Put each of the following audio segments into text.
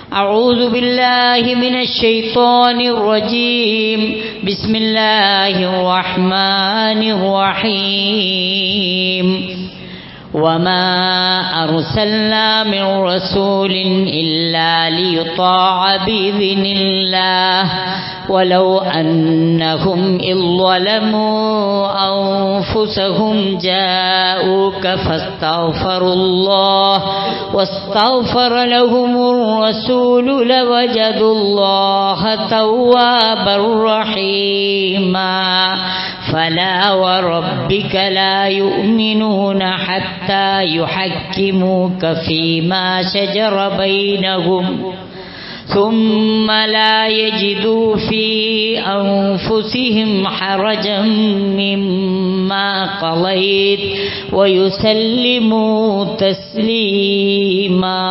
أعوذ بالله من الشيطان الرجيم بسم الله الرحمن الرحيم وما أرسلنا من رسول إلا ليطاع بإذن الله ولو أنهم إذ ظلموا أنفسهم جاءوك فاستغفروا الله واستغفر لهم الرسول لوجدوا الله توابا رحيما فلا وربك لا يؤمنون حتى يحكموك فيما شجر بينهم ثم لا يجدوا في أنفسهم حرجا مما قضيت ويسلموا تسليما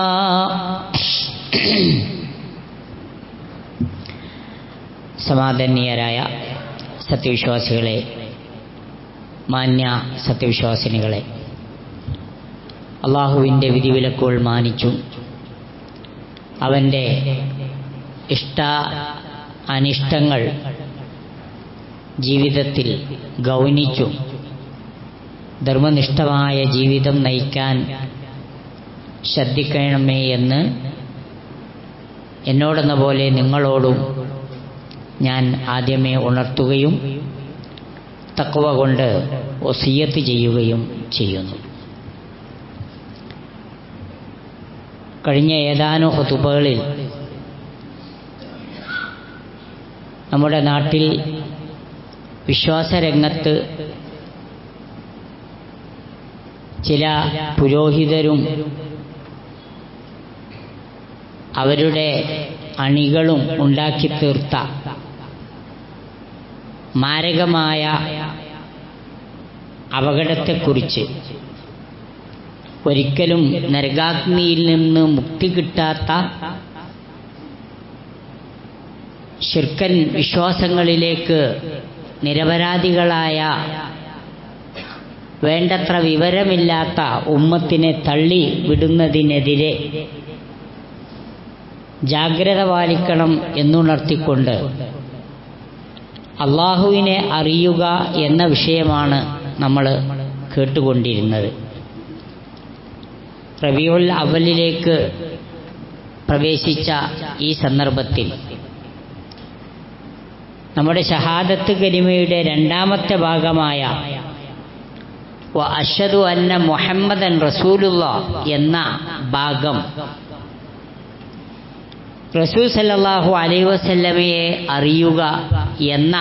സമാദരണീയരായ സത്യവിശ്വാസികളെ മാന്യ സത്യവിശ്വാസിനികളെ അള്ളാഹുവിൻ്റെ വിധിവിലക്കുകൾ മാനിച്ചു അവൻ്റെ ഇഷ്ട അനിഷ്ടങ്ങൾ ജീവിതത്തിൽ ഗൗനിച്ചു ധർമ്മനിഷ്ഠമായ ജീവിതം നയിക്കാൻ ശ്രദ്ധിക്കണമേ എന്ന് എന്നോടെന്ന പോലെ നിങ്ങളോടും ഞാൻ ആദ്യമേ ഉണർത്തുകയും തക്കവ കൊണ്ട് ഒസിയത്ത് ചെയ്യുകയും ചെയ്യുന്നു കഴിഞ്ഞ ഏതാനും ഹുതുബകളിൽ നമ്മുടെ നാട്ടിൽ വിശ്വാസരംഗത്ത് ചില പുരോഹിതരും അവരുടെ അണികളും ഉണ്ടാക്കി തീർത്ത മാരകമായ അപകടത്തെക്കുറിച്ച് ഒരിക്കലും നരകാഗ്നിയിൽ നിന്ന് മുക്തി കിട്ടാത്ത ശിർക്കൻ വിശ്വാസങ്ങളിലേക്ക് നിരപരാധികളായ വേണ്ടത്ര വിവരമില്ലാത്ത ഉമ്മത്തിനെ തള്ളി വിടുന്നതിനെതിരെ ജാഗ്രത പാലിക്കണം എന്നുണർത്തിക്കൊണ്ട് അള്ളാഹുവിനെ അറിയുക എന്ന വിഷയമാണ് നമ്മൾ കേട്ടുകൊണ്ടിരുന്നത് റബിയുൽ അവലിലേക്ക് പ്രവേശിച്ച ഈ സന്ദർഭത്തിൽ നമ്മുടെ ഷഹാദത്ത് കരിമയുടെ രണ്ടാമത്തെ ഭാഗമായ അഷദു അന്ന മുഹമ്മദൻ റസൂലുള്ള എന്ന ഭാഗം റസൂൽ സല്ലാഹു അലൈ വസല്ലമയെ അറിയുക എന്ന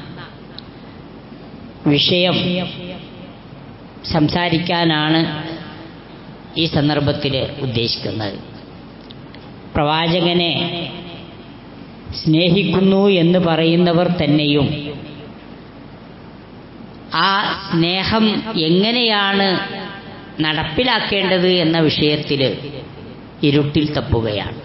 വിഷയം സംസാരിക്കാനാണ് ഈ സന്ദർഭത്തിൽ ഉദ്ദേശിക്കുന്നത് പ്രവാചകനെ സ്നേഹിക്കുന്നു എന്ന് പറയുന്നവർ തന്നെയും ആ സ്നേഹം എങ്ങനെയാണ് നടപ്പിലാക്കേണ്ടത് എന്ന വിഷയത്തിൽ ഇരുട്ടിൽ തപ്പുകയാണ്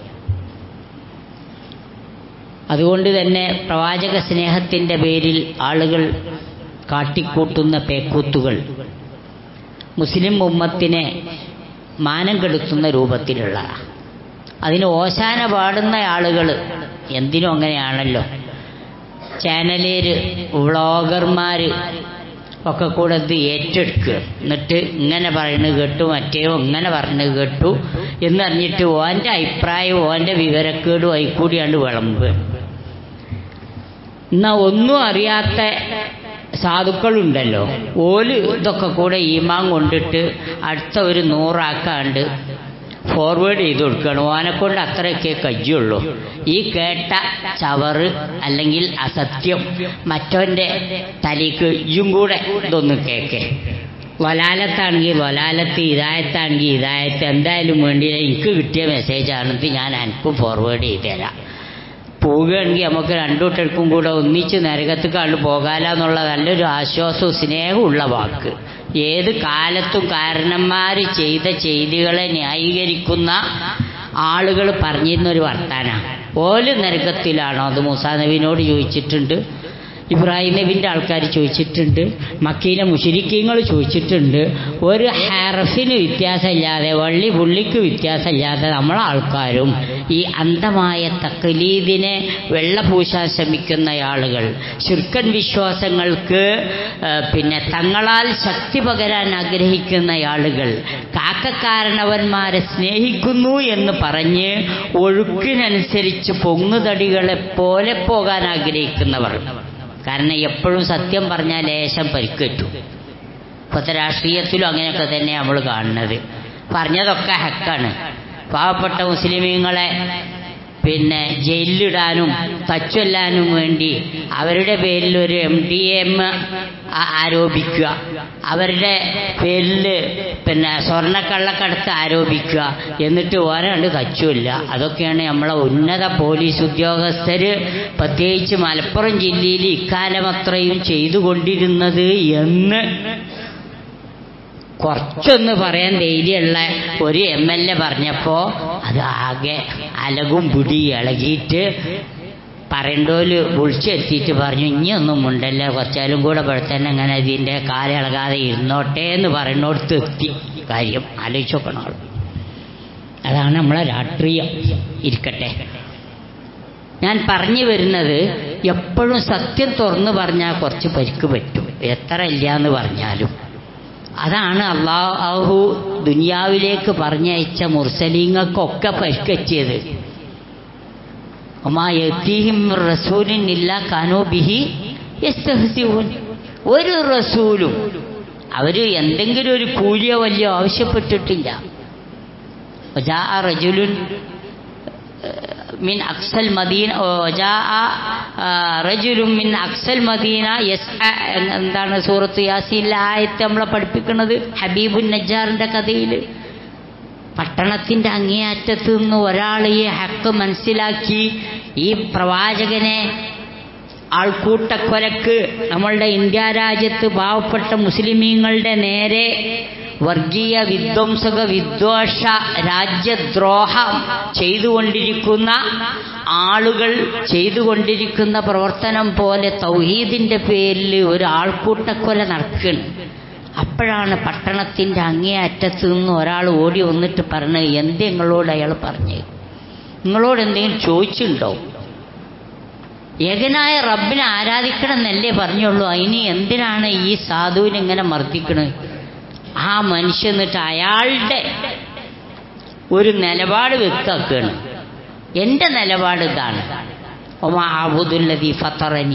അതുകൊണ്ട് തന്നെ പ്രവാചക സ്നേഹത്തിൻ്റെ പേരിൽ ആളുകൾ കാട്ടിക്കൂട്ടുന്ന പേക്കൂത്തുകൾ മുസ്ലിം ഉമ്മത്തിനെ മാനം കെടുത്തുന്ന രൂപത്തിലുള്ള അതിന് ഓശാന പാടുന്ന ആളുകൾ എന്തിനും അങ്ങനെയാണല്ലോ ചാനലേര് വ്ളോഗർമാർ ഒക്കെ കൂടെ ഇത് ഏറ്റെടുക്കുക എന്നിട്ട് ഇങ്ങനെ പറയുന്നത് കേട്ടു മറ്റേയോ ഇങ്ങനെ പറഞ്ഞത് കേട്ടു എന്നറിഞ്ഞിട്ട് ഓൻ്റെ അഭിപ്രായവും ഓൻ്റെ വിവരക്കേടും ആയിക്കൂടിയാണ്ട് വിളമ്പ് എന്നാ ഒന്നും അറിയാത്ത സാധുക്കളുണ്ടല്ലോ ഓല് ഇതൊക്കെ കൂടെ ഈമാൻ കൊണ്ടിട്ട് അടുത്ത ഒരു നൂറാക്കാണ്ട് ഫോർവേഡ് ചെയ്ത് കൊടുക്കണം ഓനെ കൊണ്ട് അത്രയൊക്കെ കജ്ജുള്ളൂ ഈ കേട്ട ചവറ് അല്ലെങ്കിൽ അസത്യം മറ്റവൻ്റെ തലേക്ക് ഇയും കൂടെ ഇതൊന്ന് കേക്കെ വലാലത്താണെങ്കിൽ വലാലത്ത് ഇതായത്താണെങ്കിൽ ഇതായത്ത് എന്തായാലും വേണ്ടിയില്ല എനിക്ക് കിട്ടിയ മെസ്സേജാണെന്ന് ഞാൻ എനിക്കും ഫോർവേഡ് ചെയ്ത് തരാം പോവുകയാണെങ്കിൽ നമുക്ക് രണ്ടുകൂട്ടർക്കും കൂടെ ഒന്നിച്ച് നരകത്ത് കണ്ടു പോകാലെന്നുള്ള നല്ലൊരു ആശ്വാസവും സ്നേഹമുള്ള വാക്ക് ഏത് കാലത്തും കാരണന്മാർ ചെയ്ത ചെയ്തികളെ ന്യായീകരിക്കുന്ന ആളുകൾ പറഞ്ഞിരുന്ന ഒരു വർത്താനാണ് ഓല് നരകത്തിലാണോ അത് മൂസാ നബിനോട് ചോദിച്ചിട്ടുണ്ട് ഇബ്രാഹിം നബിൻ്റെ ആൾക്കാർ ചോദിച്ചിട്ടുണ്ട് മക്കയിലെ മുഷരിക്കീങ്ങൾ ചോദിച്ചിട്ടുണ്ട് ഒരു ഹറഫിന് വ്യത്യാസമില്ലാതെ വള്ളി പുള്ളിക്ക് വ്യത്യാസമില്ലാതെ നമ്മളെ ആൾക്കാരും ഈ അന്ധമായ തക്ലീദിനെ വെള്ളപൂശാൻ ശ്രമിക്കുന്ന ആളുകൾ ശുർക്കൻ വിശ്വാസങ്ങൾക്ക് ആ, പിന്നെ തങ്ങളാൽ ശക്തി പകരാൻ ആഗ്രഹിക്കുന്ന ആളുകൾ കാക്കക്കാരണവന്മാരെ സ്നേഹിക്കുന്നു എന്ന് പറഞ്ഞ് ഒഴുക്കിനനുസരിച്ച് പൊങ്ങുതടികളെ പോലെ പോകാൻ ആഗ്രഹിക്കുന്നവർ കാരണം എപ്പോഴും സത്യം പറഞ്ഞാൽ ലേശം പരിക്കേറ്റു ഇപ്പോഴത്തെ രാഷ്ട്രീയത്തിലും അങ്ങനെയൊക്കെ തന്നെ നമ്മൾ കാണുന്നത് പറഞ്ഞതൊക്കെ ഹക്കാണ് പാവപ്പെട്ട മുസ്ലിമീങ്ങളെ പിന്നെ ജയിലിലിടാനും തച്ചൊല്ലാനും വേണ്ടി അവരുടെ പേരിൽ ഒരു എം ഡി എം ആരോപിക്കുക അവരുടെ പേരിൽ പിന്നെ സ്വർണ്ണക്കള്ളക്കടത്ത് ആരോപിക്കുക എന്നിട്ട് ഓരാണ്ട് തച്ചുമില്ല അതൊക്കെയാണ് നമ്മളെ ഉന്നത പോലീസ് ഉദ്യോഗസ്ഥർ പ്രത്യേകിച്ച് മലപ്പുറം ജില്ലയിൽ ഇക്കാലം അത്രയും ചെയ്തുകൊണ്ടിരുന്നത് എന്ന് കുറച്ചൊന്ന് പറയാൻ ധൈര്യമുള്ള ഒരു എം എൽ എ പറഞ്ഞപ്പോൾ അത് ആകെ അലകും പിടി ഇളകിയിട്ട് പറയണ്ടോല് വിളിച്ചെത്തിയിട്ട് പറഞ്ഞു ഇനിയൊന്നും ഉണ്ടല്ല കുറച്ചാലും കൂടെ ഇവിടെ തന്നെ അങ്ങനെ ഇതിൻ്റെ കാലിളകാതെ ഇരുന്നോട്ടെ എന്ന് പറയുന്നിടത്ത് എത്തി കാര്യം ആലോചിച്ച് നോക്കണം ആൾ. അതാണ് നമ്മളെ രാഷ്ട്രീയം ഇരിക്കട്ടെ ഞാൻ പറഞ്ഞു വരുന്നത് എപ്പോഴും സത്യം തുറന്നു പറഞ്ഞാൽ കുറച്ച് പരിക്ക് പറ്റും എത്ര ഇല്ല എന്ന് പറഞ്ഞാലും അതാണ് അള്ളാഹു ദുനിയാവിലേക്ക് പറഞ്ഞയച്ച മുർസലീങ്ങൾക്കൊക്കെ പരിക്കറ്റിയത് ഒമായത്തീഹിം റസൂലിൻ ഇല്ല കാനോബിഹി യസ്തഹ്സിഊൻ ഒരു റസൂലും അവർ എന്തെങ്കിലും ഒരു കൂലിയോ വലിയ ആവശ്യപ്പെട്ടിട്ടില്ല وجاء رجل من أقصى المدينة وجاء رجل من أقصى المدينة يسعى എന്താണ് സൂറത്ത് യാസീനിലെ ആയത്ത് നമ്മളെ പഠിപ്പിക്കുന്നത് ഹബീബുൻ നജ്ജാറിൻ്റെ കഥയിൽ പട്ടണത്തിൻ്റെ അങ്ങേയറ്റത്ത് നിന്ന് ഒരാൾ ഈ ഹക്ക് മനസ്സിലാക്കി ഈ പ്രവാചകനെ ആൾക്കൂട്ടക്കൊലക്ക് നമ്മളുടെ ഇന്ത്യ രാജ്യത്ത് പാവപ്പെട്ട മുസ്ലിമീങ്ങളുടെ നേരെ വർഗീയ വിധ്വംസക വിദ്വേഷ രാജ്യദ്രോഹം ചെയ്തുകൊണ്ടിരിക്കുന്ന ആളുകൾ ചെയ്തുകൊണ്ടിരിക്കുന്ന പ്രവർത്തനം പോലെ തൗഹീദിൻ്റെ പേരിൽ ഒരു ആൾക്കൂട്ടക്കൊല നടക്കുകയാണ് അപ്പോഴാണ് പട്ടണത്തിൻ്റെ അങ്ങേ അറ്റത്ത് നിന്ന് ഒരാൾ ഓടി വന്നിട്ട് പറഞ്ഞത് എന്ത് നിങ്ങളോട് അയാൾ പറഞ്ഞു നിങ്ങളോട് എന്തെങ്കിലും ചോദിച്ചിട്ടുണ്ടോ ഏകനായ റബ്ബിനെ ആരാധിക്കണം എന്നല്ലേ പറഞ്ഞുള്ളൂ അതിന് എന്തിനാണ് ഈ സാധുവിനെ ഇങ്ങനെ മർദ്ദിക്കണത് ആ മനുഷ്യൻ എന്നിട്ട് അയാളുടെ ഒരു നിലപാട് വ്യക്തമാക്കുകയാണ് എൻ്റെ നിലപാട് ഇതാണ് ഒമാ ആബുദുല്ലതി ഫത്തറനി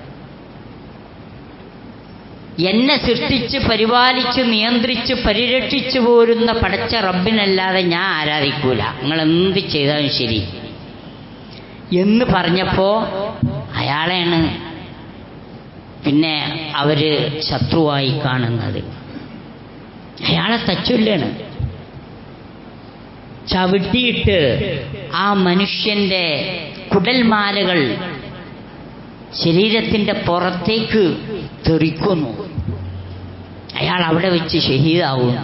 എന്നെ സൃഷ്ടിച്ച് പരിപാലിച്ച് നിയന്ത്രിച്ച് പരിരക്ഷിച്ചു പോരുന്ന പടച്ച റബ്ബിനല്ലാതെ ഞാൻ ആരാധിക്കൂല നിങ്ങൾ എന്ത് ചെയ്താലും ശരി എന്ന് പറഞ്ഞപ്പോൾ അയാളെയാണ് പിന്നെ അവര് ശത്രുവായി കാണുന്നത് അയാളെ തച്ചൊല്ലാണ് ചവിട്ടിയിട്ട് ആ മനുഷ്യന്റെ കുടൽമാലകൾ ശരീരത്തിന്റെ പുറത്തേക്ക് തെറിക്കുന്നു അയാൾ അവിടെ വെച്ച് ഷഹീദാവുന്നു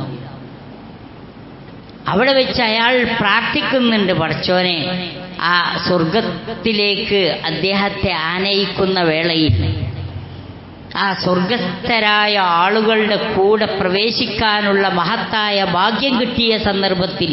അവിടെ വെച്ച് അയാൾ പ്രാർത്ഥിക്കുന്നുണ്ട് പടച്ചോനെ ആ സ്വർഗത്തിലേക്ക് അദ്ദേഹത്തെ ആനയിക്കുന്ന വേളയിൽ ആ സ്വർഗസ്ഥരായ ആളുകളുടെ കൂടെ പ്രവേശിക്കാനുള്ള മഹത്തായ ഭാഗ്യം കിട്ടിയ സന്ദർഭത്തിൽ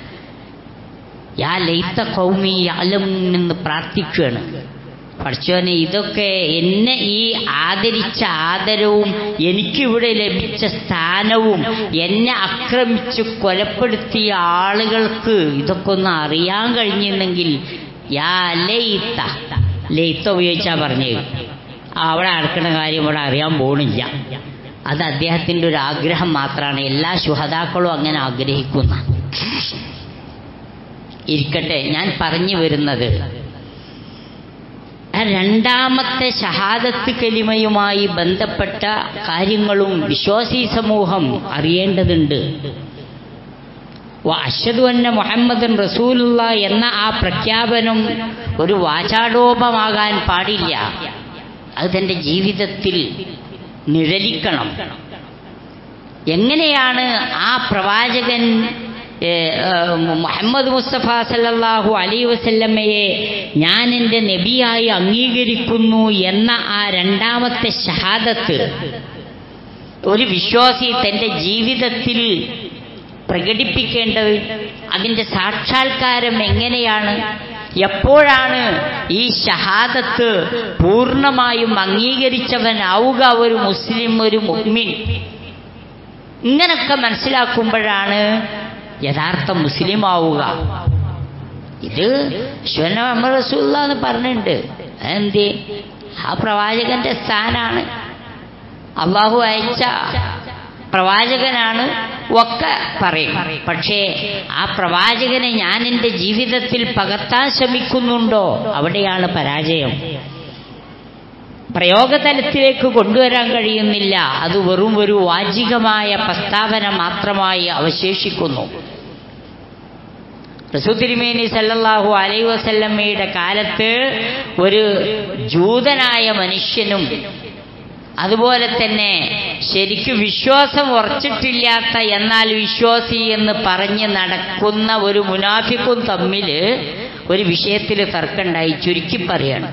യാ ലൈത്ത കൗമി അലം എന്ന് പ്രാർത്ഥിക്കുകയാണ് പഠിച്ചോനെ ഇതൊക്കെ എന്നെ ഈ ആദരിച്ച ആദരവും എനിക്കിവിടെ ലഭിച്ച സ്ഥാനവും എന്നെ ആക്രമിച്ച് കൊലപ്പെടുത്തിയ ആളുകൾക്ക് ഇതൊക്കെ ഒന്ന് അറിയാൻ കഴിഞ്ഞിരുന്നെങ്കിൽ യാ ലൈത്ത ലൈത്ത ഉപയോഗിച്ചാ പറഞ്ഞത് അവിടെ നടക്കുന്ന കാര്യം ഇവിടെ അറിയാൻ പോണില്ല അത് അദ്ദേഹത്തിൻ്റെ ഒരു ആഗ്രഹം മാത്രമാണ് എല്ലാ ശുഹതാക്കളും അങ്ങനെ ആഗ്രഹിക്കുന്ന ഇരിക്കട്ടെ ഞാൻ പറഞ്ഞു വരുന്നത് ആ രണ്ടാമത്തെ ഷഹാദത്ത് കലിമയുമായി ബന്ധപ്പെട്ട കാര്യങ്ങളും വിശ്വാസി സമൂഹം അറിയേണ്ടതുണ്ട് അഷദു അന്ന മുഹമ്മദൻ റസൂലുള്ള എന്ന ആ പ്രഖ്യാപനം ഒരു വാചാടോപമാകാൻ പാടില്ല അത് തൻ്റെ ജീവിതത്തിൽ നിഴലിക്കണം എങ്ങനെയാണ് ആ പ്രവാചകൻ ഏ, ഏ, മുഹമ്മദ് മുസ്തഫ സല്ലല്ലാഹു അലൈ വസല്ലമ്മയെ ഞാൻ എൻ്റെ നബിയായി അംഗീകരിക്കുന്നു എന്ന ആ രണ്ടാമത്തെ ഷഹാദത്ത് ഒരു വിശ്വാസി തൻ്റെ ജീവിതത്തിൽ പ്രകടിപ്പിക്കേണ്ടത് അതിൻ്റെ സാക്ഷാത്കാരം എങ്ങനെയാണ് എപ്പോഴാണ് ഈ ഷഹാദത്ത് പൂർണ്ണമായും അംഗീകരിച്ചവനാവുക ഒരു മുസ്ലിം ഒരു മുഅ്മിൻ ഇങ്ങനൊക്കെ മനസ്സിലാക്കുമ്പോഴാണ് യഥാർത്ഥ മുസ്ലിം ആവുക ഇത് ഈശ്വരൻ മുഹമ്മദ് റസൂല്ല എന്ന് പറഞ്ഞിട്ടുണ്ട് അതെന്തേ ആ പ്രവാചകന്റെ സ്ഥാനാണ് അള്ളാഹു അയച്ച പ്രവാചകനാണ് ഒക്കെ പറയും പക്ഷേ ആ പ്രവാചകനെ ഞാൻ എൻ്റെ ജീവിതത്തിൽ പകർത്താൻ ശ്രമിക്കുന്നുണ്ടോ അവിടെയാണ് പരാജയം പ്രയോഗതലത്തിലേക്ക് കൊണ്ടുവരാൻ കഴിയുന്നില്ല അത് വെറും ഒരു വാചികമായ പ്രസ്താവന മാത്രമായി അവശേഷിക്കുന്നു റസൂത്തിരിമേനി സല്ലല്ലാഹു അലൈ വസല്ലമ്മയുടെ കാലത്ത് ഒരു ജൂതനായ മനുഷ്യനും അതുപോലെ തന്നെ ശരിക്കും വിശ്വാസം ഉറച്ചിട്ടില്ലാത്ത എന്നാൽ വിശ്വാസി എന്ന് പറഞ്ഞ് നടക്കുന്ന ഒരു മുനാഫിക്കും തമ്മിൽ ഒരു വിഷയത്തിൽ തർക്കമുണ്ടായി ചുരുക്കി പറയാണ്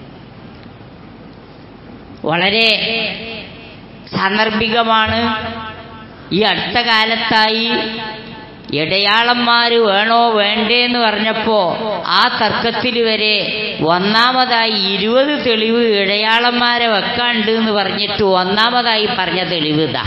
വളരെ സാന്ദർഭികമാണ് ഈ അടുത്ത കാലത്തായി ഇടയാളന്മാർ വേണോ വേണ്ടേ എന്ന് പറഞ്ഞപ്പോ ആ തർക്കത്തിൽ വരെ ഒന്നാമതായി ഇരുപത് തെളിവ് ഇടയാളന്മാരെ വെക്കാണ്ട് എന്ന് പറഞ്ഞിട്ട് ഒന്നാമതായി പറഞ്ഞ തെളിവ് ഇതാ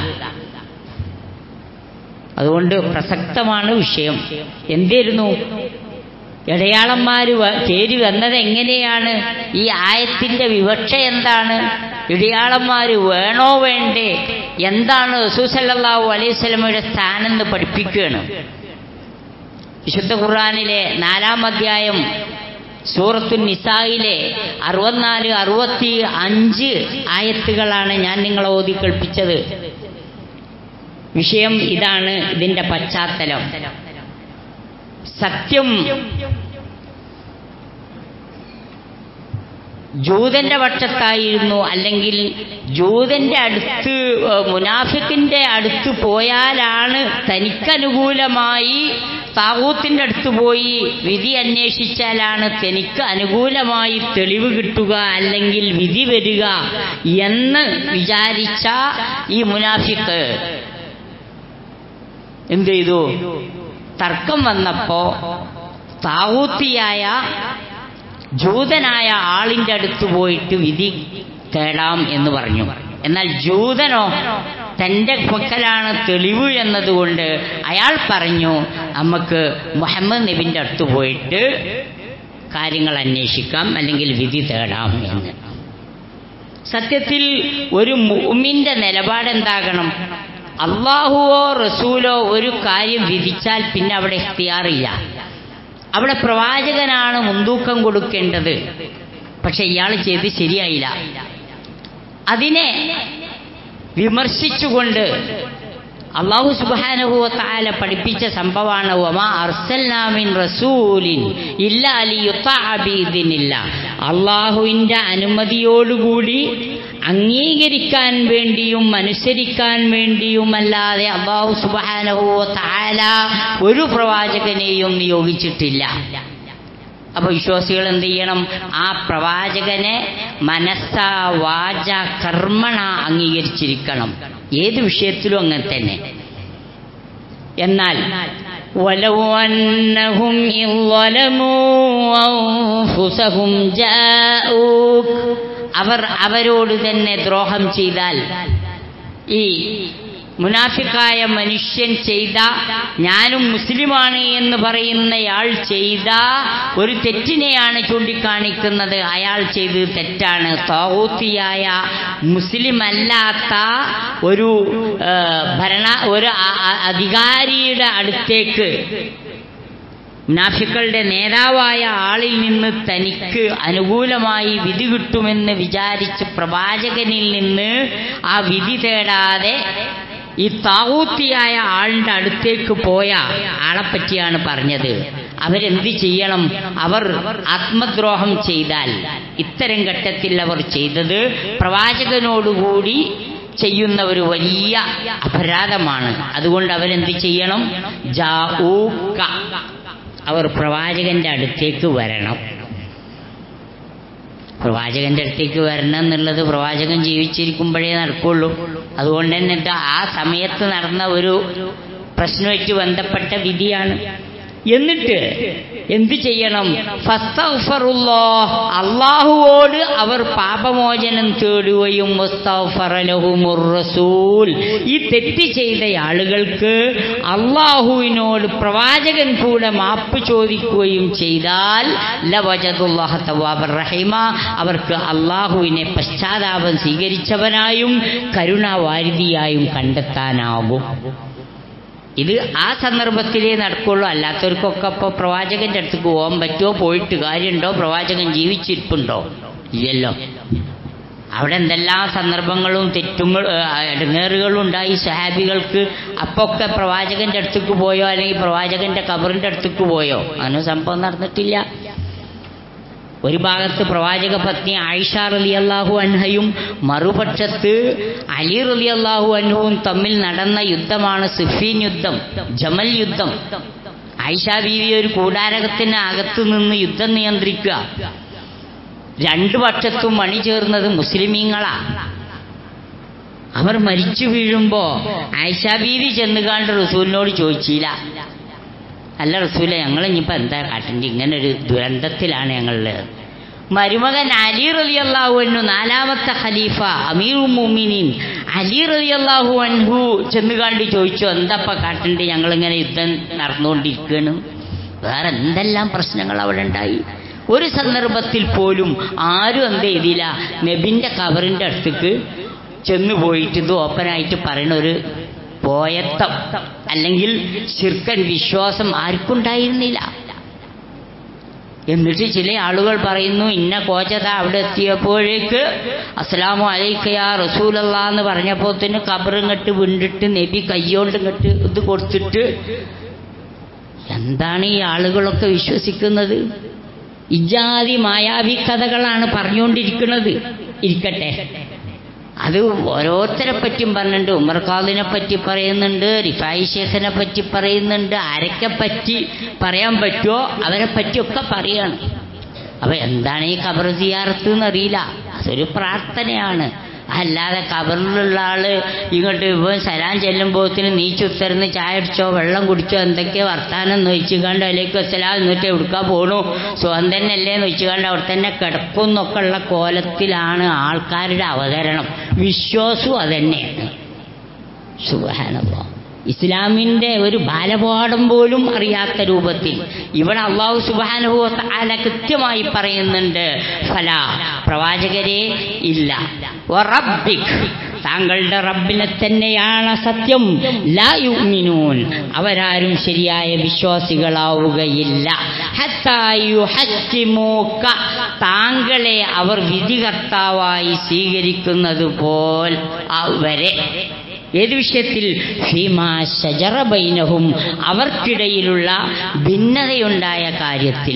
അതുകൊണ്ട് പ്രസക്തമാണ് വിഷയം എന്തായിരുന്നു ഇടയാളന്മാര് വ- കേരി വന്നത് എങ്ങനെയാണ് ഈ ആയത്തിന്റെ വിവക്ഷ എന്താണ് ഇടയാളന്മാര് വേണോ വേണ്ടേ എന്താണ് റസൂസല്ലാഹു അലൈഹി സ്വലമയുടെ സ്ഥാനം എന്ന് പഠിപ്പിക്കുകയാണ് വിശുദ്ധ ഖുർആാനിലെ നാലാം അധ്യായം സൂറത്തു നിസായിലെ അറുപത്തിനാല് അറുപത്തി അഞ്ച് ആയത്തുകളാണ് ഞാൻ നിങ്ങളെ ഓതി കേൾപ്പിച്ചത് വിഷയം ഇതാണ് ഇതിന്റെ പശ്ചാത്തലം സത്യം ജൂതന്റെ പക്ഷത്തായിരുന്നു അല്ലെങ്കിൽ ജൂതന്റെ അടുത്ത് ഏഹ്, മുനാഫിക്കിന്റെ അടുത്ത് പോയാലാണ് തനിക്കനുകൂലമായി താവൂത്തിന്റെ അടുത്ത് പോയി വിധി അന്വേഷിച്ചാലാണ് തനിക്ക് അനുകൂലമായി തെളിവ് കിട്ടുക അല്ലെങ്കിൽ വിധി വരിക എന്ന് വിചാരിച്ച ഈ മുനാഫിക്ക് എന്ത് ചെയ്തു തർക്കം വന്നപ്പോ താവൂത്തിയായ ജൂതനായ ആളിന്റെ അടുത്ത് പോയിട്ട് വിധി തേടാം എന്ന് പറഞ്ഞു എന്നാൽ ജൂതനോ തന്റെ പക്കലാണ് തെളിവ് എന്നതുകൊണ്ട് അയാൾ പറഞ്ഞു നമുക്ക് മുഹമ്മദ് നബിന്റെ അടുത്ത് പോയിട്ട് കാര്യങ്ങൾ അന്വേഷിക്കാം അല്ലെങ്കിൽ വിധി തേടാം എന്ന് സത്യത്തിൽ ഒരു മുഅ്മിന്റെ നിലപാടെന്താകണം അള്ളാഹുവോ റസൂലോ ഒരു കാര്യം വിധിച്ചാൽ പിന്നെ അവിടെ ഇഖ്തിയാറില്ല അവിടെ പ്രവാചകനാണ് മുൻതൂക്കം കൊടുക്കേണ്ടത് പക്ഷെ ഇയാൾ ചെയ്ത് ശരിയായില്ല അതിനെ വിമർശിച്ചുകൊണ്ട് അള്ളാഹു സുബാനുഭവ താല പഠിപ്പിച്ച സംഭവമാണ് ഒമാ അർസൽനാമിൻ റസൂലിൻ ഇല്ല അലിയുത്താബീദിനില്ല അള്ളാഹുവിൻ്റെ അനുമതിയോടുകൂടി അംഗീകരിക്കാൻ വേണ്ടിയും അനുസരിക്കാൻ വേണ്ടിയുമല്ലാതെ അള്ളാഹു സുബാനുഭവ താല ഒരു പ്രവാചകനെയും നിയോഗിച്ചിട്ടില്ല അപ്പൊ വിശ്വാസികൾ എന്ത് ചെയ്യണം ആ പ്രവാചകനെ മനസ്സ വാച കർമ്മണ അംഗീകരിച്ചിരിക്കണം ഏത് വിഷയത്തിലും അങ്ങനെ തന്നെ എന്നാൽ ولو أنهم إن ظلموا أنفسهم جاءوك അവർ അവരോട് തന്നെ ദ്രോഹം ചെയ്താൽ ഈ മുനാഫിക്കായ മനുഷ്യൻ ചെയ്ത ഞാനും മുസ്ലിമാണ് എന്ന് പറയുന്നയാൾ ചെയ്ത ഒരു തെറ്റിനെയാണ് ചൂണ്ടിക്കാണിക്കുന്നത് അയാൾ ചെയ്തത് തെറ്റാണ് താവൂത്തിയായ മുസ്ലിം അല്ലാത്ത ഒരു ആ, ഭരണ ഒരു അ- അ- അധികാരിയുടെ അടുത്തേക്ക് മുനാഫിക്കളുടെ നേതാവായ ആളിൽ നിന്ന് തനിക്ക് അനുകൂലമായി വിധി കിട്ടുമെന്ന് വിചാരിച്ച് പ്രവാചകനിൽ നിന്ന് ആ വിധി തേടാതെ ഈ താവൂത്തിയായ ആളിന്റെ അടുത്തേക്ക് പോയ ആളെപ്പറ്റിയാണ് പറഞ്ഞത് അവരെന്ത് ചെയ്യണം അവർ ആത്മദ്രോഹം ചെയ്താൽ ഇത്തരം ഘട്ടത്തിൽ അവർ ചെയ്തത് പ്രവാചകനോടുകൂടി ചെയ്യുന്ന ഒരു വലിയ അപരാധമാണ് അതുകൊണ്ട് അവരെന്ത് ചെയ്യണം ജാഊക അവർ പ്രവാചകന്റെ അടുത്തേക്ക് വരണം പ്രവാചകന്റെ അടുത്തേക്ക് വരണം എന്നുള്ളത് പ്രവാചകൻ ജീവിച്ചിരിക്കുമ്പോഴേ നടക്കുള്ളൂ അതുകൊണ്ട് തന്നെ ഇത് ആ സമയത്ത് നടന്ന ഒരു പ്രശ്നമായിട്ട് ബന്ധപ്പെട്ട വിധിയാണ് എന്നിട്ട് എന്ത് ചെയ്യണം ഫസ്തഗ്ഫറുല്ലാ. അള്ളാഹുവോട് അവർ പാപമോചനം തേടുകയും മുസ്തഗ്ഫറ ലഹുമുർ റസൂൽ. ഈ തെറ്റ് ചെയ്ത ആളുകൾക്ക് അള്ളാഹുവിനോട് പ്രവാചകൻ കൂടെ മാപ്പ് ചോദിക്കുകയും ചെയ്താൽ ലവജദുല്ലാഹ തവ്വാബർ റഹീമ അവർക്ക് അള്ളാഹുവിനെ പശ്ചാത്താപം സ്വീകരിച്ചവനായും കരുണാവാരിധിയായും കണ്ടെത്താനാകും ഇത് ആ സന്ദർഭത്തിലേ നടക്കുള്ളൂ അല്ലാത്തവർക്കൊക്കെ ഇപ്പോൾ പ്രവാചകന്റെ അടുത്തേക്ക് പോകാൻ പറ്റുമോ പോയിട്ട് കാര്യമുണ്ടോ പ്രവാചകൻ ജീവിച്ചിരിപ്പുണ്ടോ ഇല്ലല്ലോ അവിടെ എന്തെല്ലാം സന്ദർഭങ്ങളും തെറ്റുങ്ങൾ ഇടങ്ങേറുകളും ഉണ്ടായി സഹാബികൾക്ക് അപ്പൊക്കെ പ്രവാചകന്റെ അടുത്തേക്ക് പോയോ അല്ലെങ്കിൽ പ്രവാചകന്റെ കബറിന്റെ അടുത്തേക്ക് പോയോ അങ്ങനെ സംഭവം നടന്നിട്ടില്ല ഒരു ഭാഗത്ത് പ്രവാചക പത്നി ആയിഷ റലി അള്ളാഹു അൻഹയും മറുപക്ഷത്ത് അലി റലി അള്ളാഹു അൻഹുവും തമ്മിൽ നടന്ന യുദ്ധമാണ് സിഫീൻ യുദ്ധം ജമൽ യുദ്ധം ആയിഷ ബീവി ഒരു കൂടാരകത്തിന് അകത്ത് നിന്ന് യുദ്ധം നിയന്ത്രിക്കുക രണ്ടു പക്ഷത്തും മണി ചേർന്നത് മുസ്ലിമീങ്ങളാ അവർ മരിച്ചു വീഴുമ്പോ ആയിഷ ബീവി ചെന്നുകാണ്ട് റസൂലിനോട് ചോദിച്ചില്ല അല്ല റസൂല ഞങ്ങൾ ഇനിയിപ്പോൾ എന്താ കാട്ടേണ്ടി ഇങ്ങനെ ഒരു ദുരന്തത്തിലാണ് ഞങ്ങളുള്ളത് മരുമകൻ അലി റലി അള്ളാഹു അൻഹു നാലാമത്തെ ഖലീഫ അമീർ മുമിനീൻ അലി റലി അള്ളാഹു അൻഹു ചെന്നുകാണ്ട് ചോദിച്ചു എന്താപ്പ കാട്ടേണ്ടി ഞങ്ങളിങ്ങനെ യുദ്ധം നടന്നുകൊണ്ടിരിക്കുകയാണ് വേറെ എന്തെല്ലാം പ്രശ്നങ്ങൾ അവിടെ ഉണ്ടായി ഒരു സന്ദർഭത്തിൽ പോലും ആരും എന്ത് ചെയ്തില്ല നബിന്റെ കവറിന്റെ അടുത്തേക്ക് ചെന്നു പോയിട്ട് ഇത് ഓപ്പനായിട്ട് പറയുന്ന ഒരു പോയത്തം അല്ലെങ്കിൽ ശിർക്കൻ വിശ്വാസം ആർക്കുണ്ടായിരുന്നില്ല എന്നിട്ട് ചില ആളുകൾ പറയുന്നു ഇന്ന കോച്ചത അവിടെ എത്തിയപ്പോഴേക്ക് അസ്സലാമു അലൈക്കയാ റസൂലല്ല എന്ന് പറഞ്ഞപ്പോൾ തന്നെ കബറും കെട്ട് വിണ്ടിട്ട് നബി കയ്യോണ്ട് കെട്ട് ഇത് കൊടുത്തിട്ട് എന്താണ് ഈ ആളുകളൊക്കെ വിശ്വസിക്കുന്നത് ഇജാതി മായാവി കഥകളാണ് പറഞ്ഞുകൊണ്ടിരിക്കുന്നത് ഇരിക്കട്ടെ അത് ഓരോരുത്തരെ പറ്റിയും പറഞ്ഞിട്ടുണ്ട് ഉമർ ഖാദിനെ പറ്റി പറയുന്നുണ്ട് റിഫായി ഷേഖിനെ പറ്റി പറയുന്നുണ്ട് ആരൊക്കെ പറ്റി പറയാൻ പറ്റുമോ അവരെ പറ്റിയൊക്കെ പറയാണ് അപ്പൊ എന്താണ് ഈ ഖബർ സിയാറത്ത് എന്നറിയില്ല അതൊരു പ്രാർത്ഥനയാണ് അല്ലാതെ കബറിലുള്ള ആള് ഇങ്ങോട്ട് ഇപ്പം സലാം ചെല്ലുമ്പോഴത്തിന് നീച്ചുത്തരുന്ന് ചായ അടിച്ചോ വെള്ളം കുടിച്ചോ എന്തൊക്കെയോ വർത്താനം നൊയിച്ചു കണ്ട് അതിലേക്ക് വസ്സലാം എന്നിട്ട് എവിടുക്കാ പോണു സുഖം തന്നെയല്ലേ നൊയിച്ചു കണ്ട് അവിടെ തന്നെ കിടക്കും എന്നൊക്കെ ഉള്ള കോലത്തിലാണ് ആൾക്കാരുടെ അവതരണം വിശ്വാസവും അതന്നെയാണ് സുബാനല്ലോ ഇസ്ലാമിന്റെ ഒരു ബാലപാഠം പോലും അറിയാത്ത രൂപത്തിൽ ഇവിടെ അള്ളാഹു സുബാനുഭവ ആല കൃത്യമായി പറയുന്നുണ്ട് ഫല പ്രവാചകരെ ഇല്ല വറബ്ബിക് താങ്കളുടെ റബ്ബിനെ തന്നെയാണ് സത്യം ലാ യുഅ്മിനൂൻ അവരാരും ശരിയായ വിശ്വാസികളാവുകയില്ല ഹത്താ യുഹക്കിമൂക താങ്കളെ അവർ വിധികർത്താവായി സ്വീകരിക്കുന്നത് പോൽ അവരെ ഏത് വിഷയത്തിൽ ഫീമാ ശജറബൈനഹും അവർക്കിടയിലുള്ള ഭിന്നതയുണ്ടായ കാര്യത്തിൽ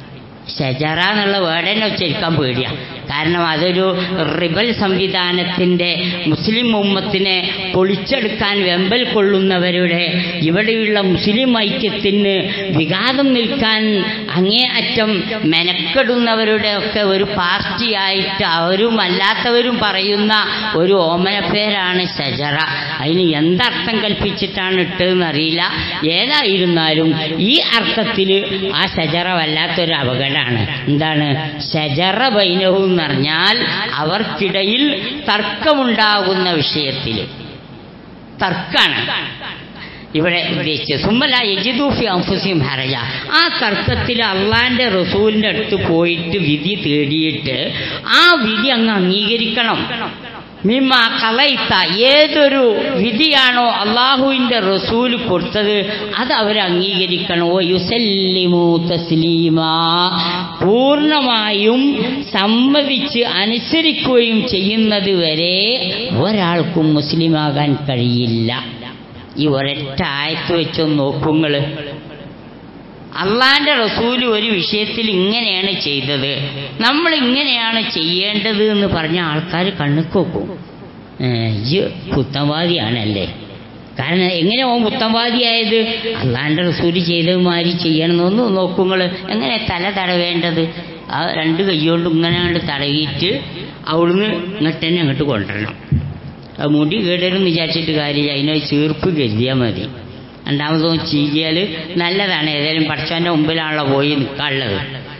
ഷജറ എന്നുള്ള വേർഡ് തന്നെ ഉച്ചരിക്കാൻ പേടിയാണ് കാരണം അതൊരു റിബൽ സംവിധാനത്തിൻ്റെ മുസ്ലിം ഉമ്മത്തിനെ പൊളിച്ചെടുക്കാൻ വെമ്പൽ കൊള്ളുന്നവരുടെ ഇവിടെയുള്ള മുസ്ലിം ഐക്യത്തിന് വിഘാതം നിൽക്കാൻ അങ്ങേ അറ്റം മെനക്കെടുന്നവരുടെ ഒക്കെ ഒരു പാർട്ടിയായിട്ട് അവരും അല്ലാത്തവരും പറയുന്ന ഒരു ഓമന പേരാണ് ഷജറ അതിന് എന്തർത്ഥം കൽപ്പിച്ചിട്ടാണ് ഇട്ടതെന്ന് അറിയില്ല ഏതായിരുന്നാലും ഈ അർത്ഥത്തിൽ ആ ഷജറ വല്ലാത്തൊരു അപകടമാണ് എന്താണ് ഷജറ ബൈനഹു എന്ന് പറഞ്ഞാൽ അവർക്കിടയിൽ തർക്കമുണ്ടാകുന്ന വിഷയത്തിൽ തർക്കാണ് ഇവിടെ ഉദ്ദേശിച്ചത് സുമ്മല യജിദൂഫി അംഫുസിം ഹരജ ആ തർക്കത്തിൽ അള്ളാന്റെ റസൂലിന്റെ അടുത്ത് പോയിട്ട് വിധി തേടിയിട്ട് ആ വിധി അങ്ങ് അംഗീകരിക്കണം മിമ്മ കളയിത്ത ഏതൊരു വിധിയാണോ അള്ളാഹുവിൻ്റെ റസൂല് കൊടുത്തത് അത് അവർ അംഗീകരിക്കണം ഓ യുസല്ലിമു തസ്ലീമാ പൂർണ്ണമായും സമ്മതിച്ച് അനുസരിക്കുകയും ചെയ്യുന്നത് വരെ ഒരാൾക്കും മുസ്ലിമാകാൻ കഴിയില്ല ഈ ഒരൊറ്റ ആയത്ത് വെച്ചൊന്ന് നോക്കുങ്ങൾ അള്ളാന്റെ റസൂല് ഒരു വിഷയത്തിൽ ഇങ്ങനെയാണ് ചെയ്തത് നമ്മൾ ഇങ്ങനെയാണ് ചെയ്യേണ്ടത് എന്ന് പറഞ്ഞ ആൾക്കാർ കണ്ണുക്ക് വെക്കും ഇജ് പുത്തൻവാദിയാണല്ലേ കാരണം എങ്ങനെ ഓൻ പുത്തൻവാദിയായത് അള്ളാൻ്റെ റസൂല് ചെയ്തമാതിരി ചെയ്യണമെന്നൊന്ന് നോക്കുമ്പോൾ എങ്ങനെ തല തടവേണ്ടത് ആ രണ്ട് കൈകൊണ്ട് ഇങ്ങനെ അങ്ങോട്ട് തടവിയിട്ട് അവിടുന്ന് ഇങ്ങോട്ട് തന്നെ അങ്ങോട്ട് കൊണ്ടുവരണം അത് മുടി കേടരും വിചാരിച്ചിട്ട് കാര്യമില്ല അതിനെ ചീർപ്പ് കരുതിയാൽ മതി രണ്ടാമതും ചീകിയാൽ നല്ലതാണ് ഏതായാലും പഠിച്ചവൻ്റെ മുമ്പിലാണല്ലോ പോയി നിൽക്കാനുള്ളത്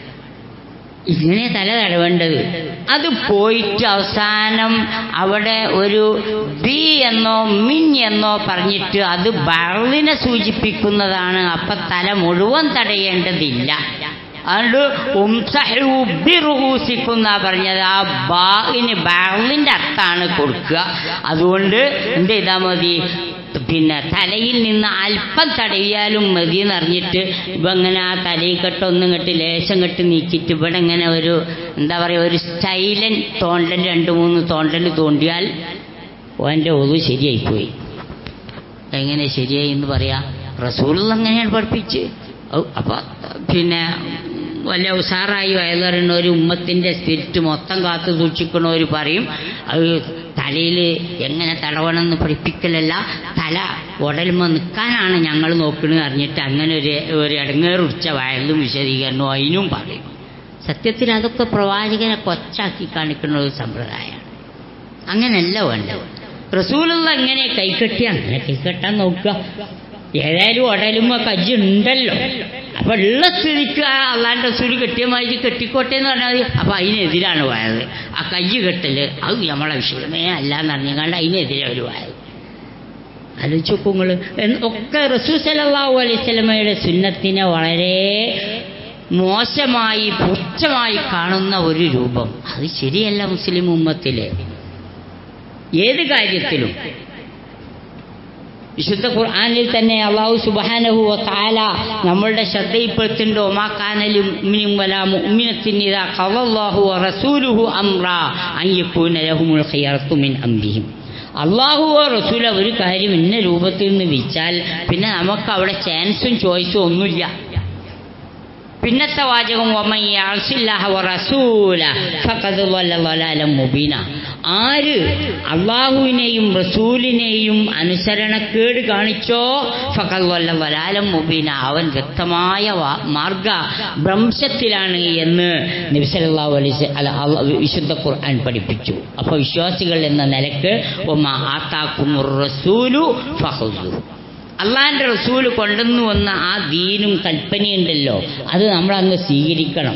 ഇങ്ങനെ തല തടവേണ്ടത് അത് പോയിട്ട് അവസാനം അവിടെ ഒരു ബി എന്നോ മിൻ എന്നോ പറഞ്ഞിട്ട് അത് ബർളിനെ സൂചിപ്പിക്കുന്നതാണ് അപ്പൊ തല മുഴുവൻ തടയേണ്ടതില്ല അതുകൊണ്ട് ഉംസഹൂസിക്കുന്ന പറഞ്ഞത് ആ ബാഇന് ബർളിന്റെ അർത്ഥാണ് കൊടുക്കുക അതുകൊണ്ട് എന്ത് ചെയ്താൽ മതി പിന്നെ തലയിൽ നിന്ന് അല്പം തടവിയാലും മതി എന്നറിഞ്ഞിട്ട് ഇപ്പം ഇങ്ങനെ ആ തലയിൽ കെട്ടൊന്നും കെട്ട് ലേശം കെട്ട് നീക്കിയിട്ട് ഇവിടെ ഇങ്ങനെ ഒരു എന്താ പറയുക ഒരു സ്റ്റൈലൻ തോണ്ടൽ രണ്ട് മൂന്ന് തോണ്ടൽ തോണ്ടിയാൽ ഓൻ്റെ ഒതു ശരിയായിപ്പോയി എങ്ങനെ ശരിയായി എന്ന് പറയാം റസൂൾ അങ്ങനെയാണ് പഠിപ്പിച്ച് അപ്പം പിന്നെ വല്ല ഉഷാറായി വയലറിയുന്ന ഒരു ഉമ്മത്തിൻ്റെ സ്പിരിറ്റ് മൊത്തം കാത്തു സൂക്ഷിക്കണവർ പറയും അത് തലയിൽ എങ്ങനെ തടവണമെന്ന് പഠിപ്പിക്കലല്ല തല ഉടലുമ്പോൾ നിൽക്കാനാണ് ഞങ്ങൾ നോക്കുന്നത് അറിഞ്ഞിട്ട് അങ്ങനെ ഒരു ഒരു ഇടങ്ങേറുച്ച വയലും വിശദീകരണവും അതിനും പറയും സത്യത്തിൽ അതൊക്കെ പ്രവാചകനെ കൊച്ചാക്കി കാണിക്കുന്ന ഒരു സമ്പ്രദായമാണ് അങ്ങനെയല്ല വേണ്ടത് റസൂലുള്ള എങ്ങനെ കൈകെട്ടി അങ്ങനെ കൈകെട്ടാൻ നോക്കുക ഏതായാലും ഉടലുമ്പോ കജ്ജ് ഉണ്ടല്ലോ അപ്പൊ ഉള്ള സ്ഥിതിക്ക് ആ അള്ളാന്റെ റസൂല് കെട്ടിയ മാതിരി കെട്ടിക്കോട്ടെ എന്ന് പറഞ്ഞാൽ മതി അപ്പൊ അതിനെതിരാണ് പോയത് ആ കയ്യ് കെട്ടല് അത് നമ്മളെ വിഷയമേ അല്ല എന്ന് അറിഞ്ഞാണ്ട് അതിനെതിരെ ഒരു പോയത് ആലോചിച്ച് നോക്കുങ്ങൾ ഒക്കെ റസൂ സലാഹു അലൈഹി സ്വലമയുടെ സുന്നത്തിനെ വളരെ മോശമായി പുച്ഛമായി കാണുന്ന ഒരു രൂപം അത് ശരിയല്ല മുസ്ലിം ഉമ്മത്തിലെ ഏത് കാര്യത്തിലും വിശുദ്ധ ഖുർആാനിൽ തന്നെ അള്ളാഹു സുബാനഹു താല നമ്മളുടെ ശ്രദ്ധയിൽപ്പെടുത്തുന്നുണ്ട് ഒമാക്കാനലും ഉമ്മിനും വല മുഅ്മിനത്തിനിത ഖവല്ലാഹു റസൂലുഹു അംറ അൻ യകൂന ലഹുമുൽ ഖിയറത്തു മിൻ അംരിഹിം അള്ളാഹുവോ റസൂല ഒരു കാര്യം ഇന്ന രൂപത്തിൽ നിന്ന് വിച്ചാൽ പിന്നെ നമുക്ക് അവിടെ ചാൻസും ചോയ്സും ഒന്നുമില്ല പിന്നത്തെ വാചകം മുബീന ആര് അള്ളാഹുവിനെയും റസൂലിനെയും അനുസരണക്കേട് കാണിച്ചോ ഫക്കൽ വല്ല വലാലം മുബീന അവൻ വ്യക്തമായ മാർഗ ഭ്രംശത്തിലാണ് എന്ന് നബിസലാഹു അലൈസ് അല്ല വിശുദ്ധ ഖുർആൻ പഠിപ്പിച്ചു അപ്പോൾ വിശ്വാസികൾ എന്ന നിലക്ക് ഒമ്മ ആത്താക്കും റസൂലു ഫഹുസു അള്ളാന്റെ റസൂല് കൊണ്ടുവന്നു വന്ന ആ ദീനും കൽപ്പനയുണ്ടല്ലോ അത് നമ്മൾ അങ്ങ് സ്വീകരിക്കണം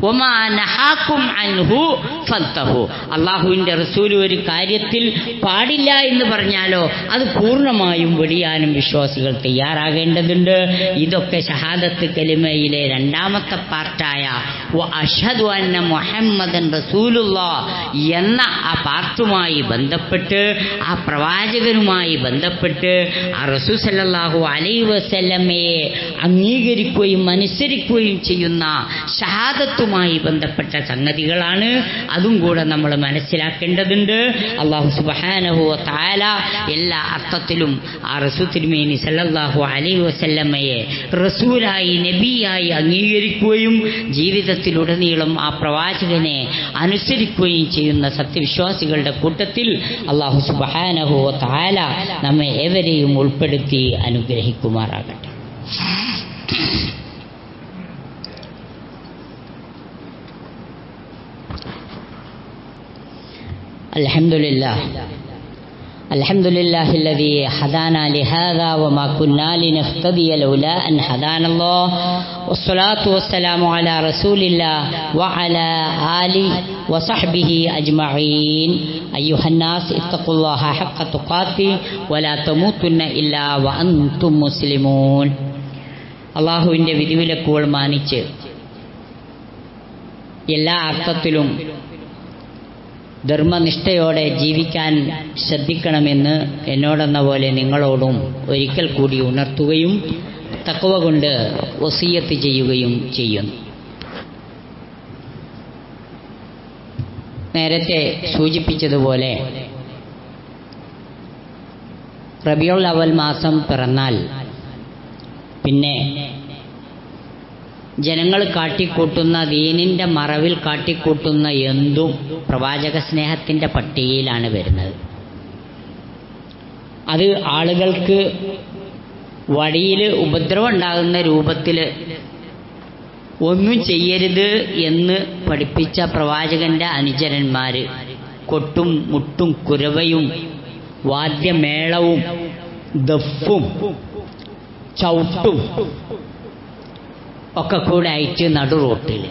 അള്ളാഹുവിന്റെ റസൂല് ഒരു കാര്യത്തിൽ പാടില്ല എന്ന് പറഞ്ഞാലോ അത് പൂർണ്ണമായും വെടിയാനും വിശ്വാസികൾ തയ്യാറാകേണ്ടതുണ്ട് ഇതൊക്കെ ഷഹാദത്ത് കലിമയിലെ രണ്ടാമത്തെ പാർട്ടായ അഷദു അന്ന മുഹമ്മദൻ റസൂലുള്ള എന്ന ആ പാർട്ടുമായി ബന്ധപ്പെട്ട് ആ പ്രവാചകനുമായി ബന്ധപ്പെട്ട് ആ റസൂൽ സല്ലല്ലാഹു അലൈ വസല്ലമയെ അംഗീകരിക്കുകയും അനുസരിക്കുകയും ചെയ്യുന്ന ഷഹാദത്തുമായി ബന്ധപ്പെട്ട സംഗതികളാണ് അതും കൂടെ നമ്മൾ മനസ്സിലാക്കേണ്ടതുണ്ട് അള്ളാഹു സുബാനഹു താല എല്ലാ അർത്ഥത്തിലും ആ റസൂ തിരുമേനി സല്ലല്ലാഹു അലൈ വസല്ലമ്മയെ റസൂലായി നബിയായി അംഗീകരിക്കുകയും ജീവിതത്തിലുടനീളം ആ പ്രവാചകനെ അനുസരിക്കുകയും ചെയ്യുന്ന സത്യവിശ്വാസികളുടെ കൂട്ടത്തിൽ അള്ളാഹു സുബാനഹു താല നമ്മെ ഏവരെയും ഉൾപ്പെടുത്തി അനുഗ്രഹിക്കുമാറാകട്ടെ الحمد لله الحمد لله الذي هدانا لهذا وما كنا لنهتدي لولا أن هدانا الله والصلاة والسلام على رسول الله وعلى آله وصحبه أجمعين أيها الناس اتقوا الله حق تقاته ولا تموتن إلا وأنتم مسلمون അള്ളാഹുവിൻ്റെ വിധിവിലക്കുകൾ മാനിച്ച് എല്ലാ അർത്ഥത്തിലും ധർമ്മനിഷ്ഠയോടെ ജീവിക്കാൻ ശ്രദ്ധിക്കണമെന്ന് എന്നോടെന്ന പോലെ നിങ്ങളോടും ഒരിക്കൽ കൂടി ഉണർത്തുകയും തക്കവ കൊണ്ട് വസീയത്ത് ചെയ്യുകയും ചെയ്യുന്നു നേരത്തെ സൂചിപ്പിച്ചതുപോലെ റബിയുൽ അവൽ മാസം പിറന്നാൽ പിന്നെ ജനങ്ങൾ കാട്ടിക്കൂട്ടുന്ന ദീനിന്റെ മറവിൽ കാട്ടിക്കൂട്ടുന്ന എന്തും പ്രവാചക സ്നേഹത്തിന്റെ പട്ടികയിലാണ് വരുന്നത് അത് ആളുകൾക്ക് വഴിയിൽ ഉപദ്രവം ഉണ്ടാകുന്ന രൂപത്തിൽ ഒന്നും ചെയ്യരുത് എന്ന് പഠിപ്പിച്ച പ്രവാചകന്റെ അനുചരന്മാർ കൊട്ടും മുട്ടും കുരവയും വാദ്യമേളവും ദഫും ചവിട്ടും ഒക്കെ കൂടെ ആയിട്ട് നടു റോട്ടിൽ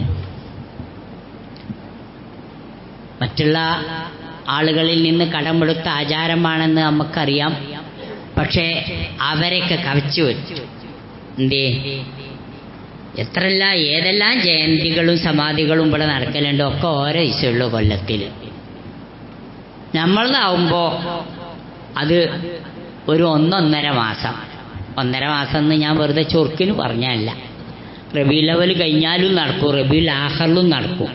മറ്റുള്ള ആളുകളിൽ നിന്ന് കടമെടുത്ത ആചാരമാണെന്ന് നമുക്കറിയാം പക്ഷേ അവരെയൊക്കെ കവച്ചു വെച്ചു എന്തേ എത്രല്ല ഏതെല്ലാം ജയന്തികളും സമാധികളും ഇവിടെ നടക്കലുണ്ട് ഒക്കെ ഓരോ ദിവസമുള്ളൂ കൊല്ലത്തിൽ നമ്മളതാവുമ്പോൾ അത് ഒരു ഒന്നൊന്നര മാസം ഒന്നര മാസം എന്ന് ഞാൻ വെറുതെ ചൊറുക്കിന് പറഞ്ഞല്ല റബി ലെവൽ കഴിഞ്ഞാലും നടക്കും റബി ആഹറിലും നടക്കും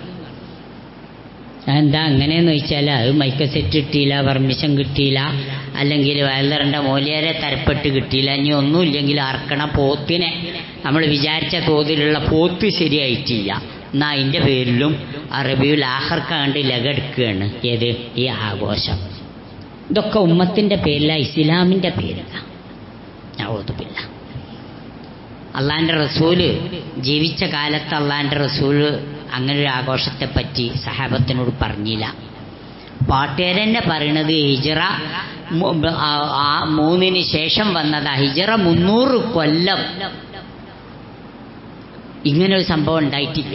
എന്താ അങ്ങനെയെന്ന് വെച്ചാൽ അത് മൈക്ക സെറ്റ് കിട്ടിയില്ല പെർമിഷൻ കിട്ടിയില്ല അല്ലെങ്കിൽ വയലറണ്ട മൂല്യരെ തരപ്പെട്ട് കിട്ടിയില്ല ഇനി ഒന്നുമില്ലെങ്കിൽ അറക്കണ പോത്തിനെ നമ്മൾ വിചാരിച്ച തോതിലുള്ള പോത്ത് ശരിയായിട്ടില്ല എന്നാൽ അതിൻ്റെ പേരിലും അറബിയിൽ ആഹർക്കാണ്ട് ലഗെടുക്കുകയാണ് ഏത് ഈ ആഘോഷം ഇതൊക്കെ ഉമ്മത്തിൻ്റെ പേരില ഇസ്ലാമിൻ്റെ പേരില ഞാൻ ഓതുപ്പില്ല അള്ളാൻ്റെ റസൂല് ജീവിച്ച കാലത്ത് അള്ളാൻ്റെ റസൂല് അങ്ങനെ ഒരു ആഘോഷത്തെപ്പറ്റി സഹാബത്തിനോട് പറഞ്ഞില്ല പാട്ടേരന്നെ പറയണത് ഹിജറ മു- ആ- ആ മൂന്നിന് ശേഷം വന്നതാ ഹിജറ മുന്നൂറ് കൊല്ലം ഇങ്ങനെ ഒരു സംഭവം ഉണ്ടായിട്ടില്ല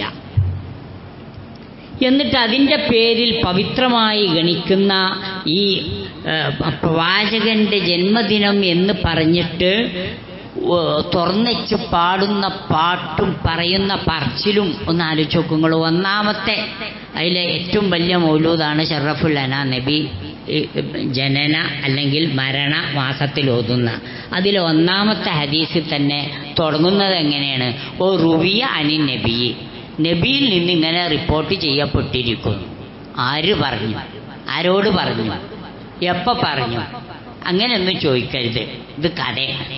എന്നിട്ട് അതിൻ്റെ പേരിൽ പവിത്രമായി ഗണിക്കുന്ന ഈ ഏഹ്, പ്രവാചകന്റെ ജന്മദിനം എന്ന് പറഞ്ഞിട്ട് ഓ, തുറന്നച്ച് പാടുന്ന പാട്ടും പറയുന്ന പറച്ചിലും ഒന്ന് ആലോചിച്ച് നോക്കുങ്ങൾ ഒന്നാമത്തെ അതിലെ ഏറ്റവും വലിയ മൗലൂദാണ് ഷറഫുൽ അന നബി ഈ, ജനന അല്ലെങ്കിൽ മരണ മാസത്തിൽ ഓതുന്ന അതിൽ ഒന്നാമത്തെ ഹദീസിൽ തന്നെ തുടങ്ങുന്നത് എങ്ങനെയാണ് ഓ റുവിയ അനി നബി നബിയിൽ നിന്ന് ഇങ്ങനെ റിപ്പോർട്ട് ചെയ്യപ്പെട്ടിരിക്കുന്നു ആര് പറഞ്ഞു ആരോട് പറഞ്ഞു എപ്പ പറഞ്ഞു അങ്ങനെയൊന്നും ചോദിക്കരുത് ഇത് കഥയാണ്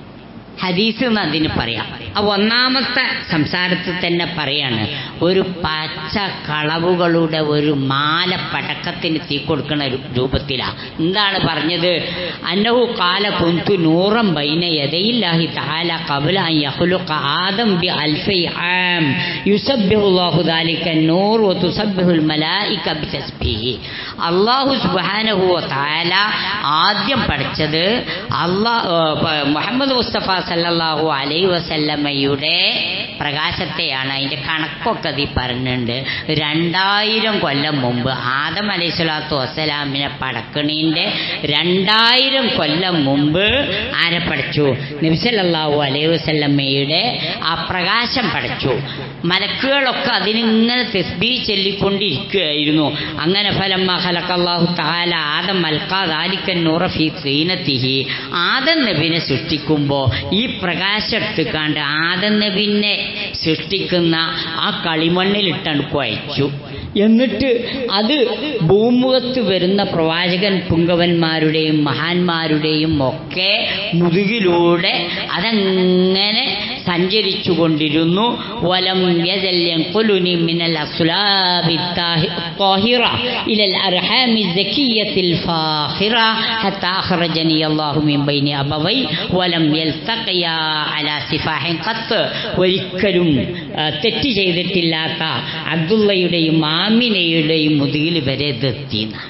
ഹദീസ് എന്ന് അതിന് പറയാം ആ ഒന്നാമത്തെ സംസാരത്തിൽ തന്നെ പറയാണ് ഒരു പച്ച കളവുകളുടെ ഒരു മാല പടക്കത്തിന് തീ കൊടുക്കുന്ന ഒരു രൂപത്തിലാണ് എന്താണ് പറഞ്ഞത് അന്നഹു കാല കുന്തു നൂറം ബൈന യദയില്ലാഹി തആല ഖബല അൻ യഖ്ലുഖ ആദം ബി അൽഫി ആം യുസബ്ബിഹു അല്ലാഹു ദാലിക നൂർ വ തുസബ്ബിഹുൽ മലായിക ബി തസ്ബീഹി അല്ലാഹു സുബ്ഹാനഹു വ തആല ആദ്യം പഠിച്ചത് അല്ലാഹ് മുഹമ്മദ് മുസ്തഫ സല്ലല്ലാഹു അലൈഹി വസല്ലമയുടെ പ്രകാശത്തെയാണ് അതിന്റെ കണക്കൊക്കെ അതിൽ പറഞ്ഞിട്ടുണ്ട് രണ്ടായിരം കൊല്ലം മുമ്പ് ആദം അലൈഹി സ്വലാത്തു വസ്സലാമിനെ പടക്കണീൻ്റെ രണ്ടായിരം കൊല്ലം മുമ്പ് ആരെ പഠിച്ചു നബിസല്ലാഹു അലൈഹി വസല്ലമ്മയുടെ ആ പ്രകാശം പഠിച്ചു മലക്കുകളൊക്കെ അതിനിങ്ങനെ തെസ്ബീ ചൊല്ലിക്കൊണ്ടിരിക്കുകയായിരുന്നു അങ്ങനെ ഫലം ഖലഖല്ലാഹു തആല ആദം മൽക്കാദാലിക്കൻ നൂറ ഫീ സീനത്തിഹി ആദം നബിനെ സൃഷ്ടിക്കുമ്പോൾ ഈ പ്രകാശം എടുത്തുകാണ്ട് ആദം നബിനെ സൃഷ്ടിക്കുന്ന ആ കളിമണ്ണിലിട്ടാണ് കുഴച്ചു എന്നിട്ട് അത് ഭൂമുഖത്ത് വരുന്ന പ്രവാചകൻ പുങ്കവന്മാരുടെയും മഹാന്മാരുടെയും ഒക്കെ മുതുകിലൂടെ അതങ്ങനെ സഞ്ചരിച്ചു കൊണ്ടിരുന്നു വലം യജല്യം കൊലുനി മിനൽ അസ്ലാബി الطاهرة إلى الأرحام الزكية الفاخرة حتى أخرجني الله من بين أبوي ولم يلتقيا على سفاح قط ഒരിക്കലും ആ, തെറ്റ് ചെയ്തിട്ടില്ലാത്ത അബ്ദുള്ളയുടെയും ആമിനയുടെയും മുതുകിൽ വരെ ഇതെത്തിയെന്നാണ്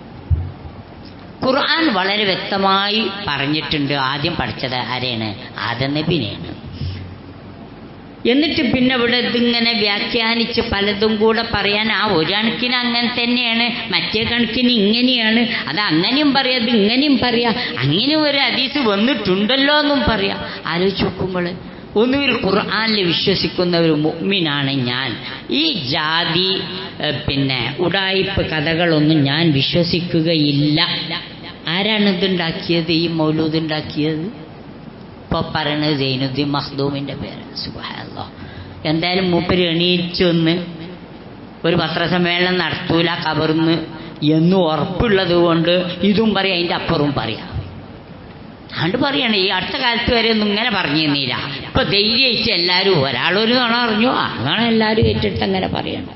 ഖുർആൻ വളരെ വ്യക്തമായി പറഞ്ഞിട്ടുണ്ട് ആദ്യം പഠിച്ചത് ആരെയാണ് ആദം നബിനെയാണ് എന്നിട്ട് പിന്നെ ഇവിടെ ഇതിങ്ങനെ വ്യാഖ്യാനിച്ച് പലതും കൂടെ പറയാൻ ആ ഒരു കണക്കിന് അങ്ങനെ തന്നെയാണ് മറ്റേ കണക്കിന് ഇങ്ങനെയാണ് അത് അങ്ങനെയും പറയാം അത് ഇങ്ങനെയും പറയാം അങ്ങനെ ഒരു ഹദീസ് വന്നിട്ടുണ്ടല്ലോ എന്നും പറയാം ആലോചിച്ച് നോക്കുമ്പോൾ ഒന്നുകിൽ ഖുർആനിൽ വിശ്വസിക്കുന്ന ഒരു മുഅ്മിനാണ് ഞാൻ ഈ ജാതി ഏഹ്, പിന്നെ ഉടായിപ്പ് കഥകളൊന്നും ഞാൻ വിശ്വസിക്കുകയില്ല ആരാണ് ഇതുണ്ടാക്കിയത് ഈ മൗലൂദ് ഉണ്ടാക്കിയത് ഇപ്പോൾ പറയണത് സൈനുദ്ദീൻ മഖ്ദൂമിൻ്റെ പേര് സുബാനല്ലോ എന്തായാലും മൂപ്പര് എണീച്ചു വന്ന് ഒരു പത്രസമ്മേളനം നടത്തൂല കബർന്ന് എന്ന് ഉറപ്പുള്ളത് കൊണ്ട് ഇതും പറയാം അതിൻ്റെ അപ്പുറവും പറയാം അതുകൊണ്ട് പറയണേ ഈ അടുത്ത കാലത്ത് വരെ ഒന്നും ഇങ്ങനെ പറഞ്ഞു തന്നില്ല ഇപ്പൊ ധൈര്യമായിട്ട് എല്ലാവരും ഒരാളൊരു നുണ അറിഞ്ഞു അങ്ങനെ എല്ലാവരും ഏറ്റെടുത്ത് അങ്ങനെ പറയണം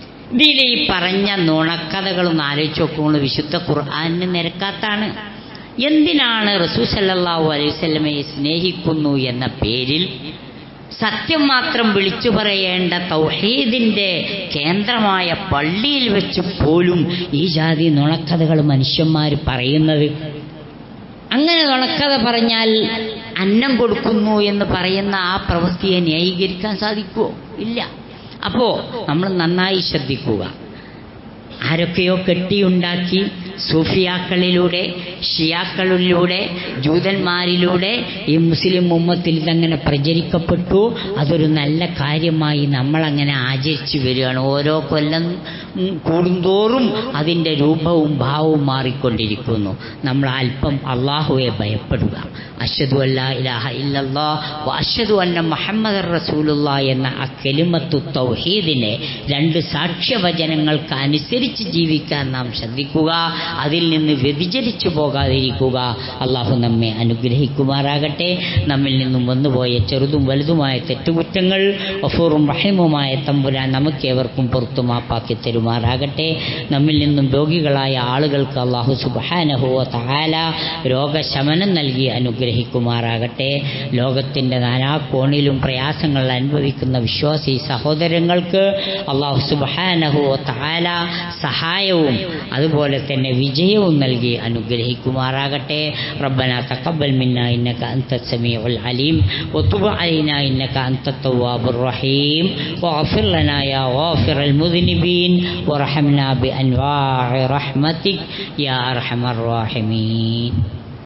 ഇതിൽ ഈ പറഞ്ഞ നുണക്കഥകളൊന്ന് ആലോചിച്ച് നോക്കുമ്പോൾ വിശുദ്ധ ഖുർആാനിന് നിരക്കാത്താണ് എന്തിനാണ് റസൂ സല്ലല്ലാഹു അലൈഹി വസല്ലമയെ സ്നേഹിക്കുന്നു എന്ന പേരിൽ സത്യം മാത്രം വിളിച്ചു പറയേണ്ട തൗഹീദിന്റെ കേന്ദ്രമായ പള്ളിയിൽ വെച്ച് പോലും ഈ ജാതി നുണക്കഥകൾ മനുഷ്യന്മാർ പറയുന്നത് അങ്ങനെ നുണക്കഥ പറഞ്ഞാൽ അന്നം കൊടുക്കുന്നു എന്ന് പറയുന്ന ആ പ്രവൃത്തിയെ ന്യായീകരിക്കാൻ സാധിക്കുമോ ഇല്ല അപ്പോ നമ്മൾ നന്നായി ശ്രദ്ധിക്കുക ആരൊക്കെയോ കെട്ടിയുണ്ടാക്കി സൂഫിയാക്കളിലൂടെ ഷിയാക്കളിലൂടെ ജൂതന്മാരിലൂടെ ഈ മുസ്ലിം ഉമ്മത്തിൽ ഇതങ്ങനെ പ്രചരിക്കപ്പെട്ടു അതൊരു നല്ല കാര്യമായി നമ്മളങ്ങനെ ആചരിച്ചു വരികയാണ് ഓരോ കൊല്ലം ഉം, കൂടുന്തോറും അതിൻ്റെ രൂപവും ഭാവവും മാറിക്കൊണ്ടിരിക്കുന്നു നമ്മൾ അല്പം അള്ളാഹുവെ ഭയപ്പെടുക അഷദു അല്ലാ ഇലാഹ ഇല്ലല്ലാ അഷദു അന്ന മുഹമ്മദ് റസൂലുള്ള എന്ന ആ കെലിമത്തു തൗഹീദിനെ രണ്ട് സാക്ഷ്യവചനങ്ങൾക്ക് അനുസരിച്ച് ജീവിക്കാൻ നാം ശ്രദ്ധിക്കുക അതിൽ നിന്ന് വ്യതിചലിച്ചു പോകാതിരിക്കുക അള്ളാഹു നമ്മെ അനുഗ്രഹിക്കുമാറാകട്ടെ നമ്മിൽ നിന്നും വന്നുപോയ ചെറുതും വലുതുമായ തെറ്റുകുറ്റങ്ങൾ ഒഫൂറും റഹിമുമായ തമ്പുരാൻ നമുക്കേവർക്കും പുറത്തു മാപ്പാക്കി തരുമാറാകട്ടെ നമ്മിൽ നിന്നും രോഗികളായ ആളുകൾക്ക് അള്ളാഹു സുബാനഹുവ തഹാല രോഗശമനം നൽകി അനുഗ്രഹിക്കുമാറാകട്ടെ ലോകത്തിൻ്റെ നാനാകോണിലും പ്രയാസങ്ങൾ അനുഭവിക്കുന്ന വിശ്വാസി സഹോദരങ്ങൾക്ക് അള്ളാഹു സുബാനഹുവ തഹാല സഹായവും അതുപോലെ തന്നെ വിജയവും നൽകി അനുഗ്രഹിക്കുമാറാകട്ടെ റബ്ബന തഖബ്ബൽ മിന്ന ഇന്നക അൻത സമീഉൽ അലീം വതുബ് അലൈനാ ഇന്നക അൻത തവ്വാബുർ റഹീം واغفر لنا يا غافر المذنبين وارحمنا بأنواع رحمتك يا أرحم الراحمين